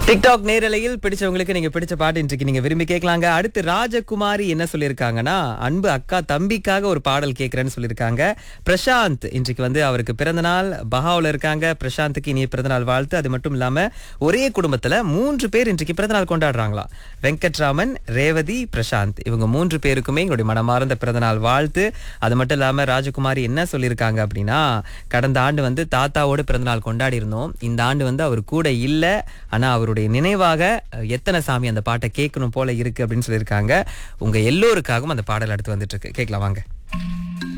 TikTok நேரலையில் பிடிச்சவங்களுக்கு நீங்க பிடிச்ச பாட்டு இன்றைக்கு நீங்க விரும்பி கேட்கலாங்க அடுத்து ராஜகுமாரி என்ன சொல்லியிருக்காங்கன்னா அன்பு அக்கா தம்பிக்காக ஒரு பாடல் கேட்கிறேன்னு சொல்லியிருக்காங்க பிரசாந்த் இன்றைக்கு வந்து அவருக்கு பிறந்த நாள் பஹாவில் இருக்காங்க பிரசாந்துக்கு இனிய பிறந்தநாள் வாழ்த்து அது மட்டும் இல்லாம ஒரே குடும்பத்துல மூன்று பேர் இன்றைக்கு பிறந்தநாள் கொண்டாடுறாங்களாம் வெங்கட்ராமன் ரேவதி பிரசாந்த் இவங்க மூன்று பேருக்குமே எங்களுடைய மனமார்ந்த பிறந்தநாள் வாழ்த்து அது மட்டும் இல்லாம ராஜகுமாரி என்ன சொல்லியிருக்காங்க அப்படின்னா கடந்த ஆண்டு வந்து தாத்தாவோட பிறந்தநாள் கொண்டாடி இருந்தோம் இந்த ஆண்டு வந்து அவர் கூட இல்ல ஆனா அவருடைய நினைவாக அஹ், எத்தனை சாமி அந்த பாட்டை கேட்கணும் போல இருக்கு அப்படின்னு சொல்லியிருக்காங்க உங்க எல்லோருக்காகவும் அந்த பாடல் அடுத்து வந்துட்டு இருக்கு கேட்கலாம் வாங்க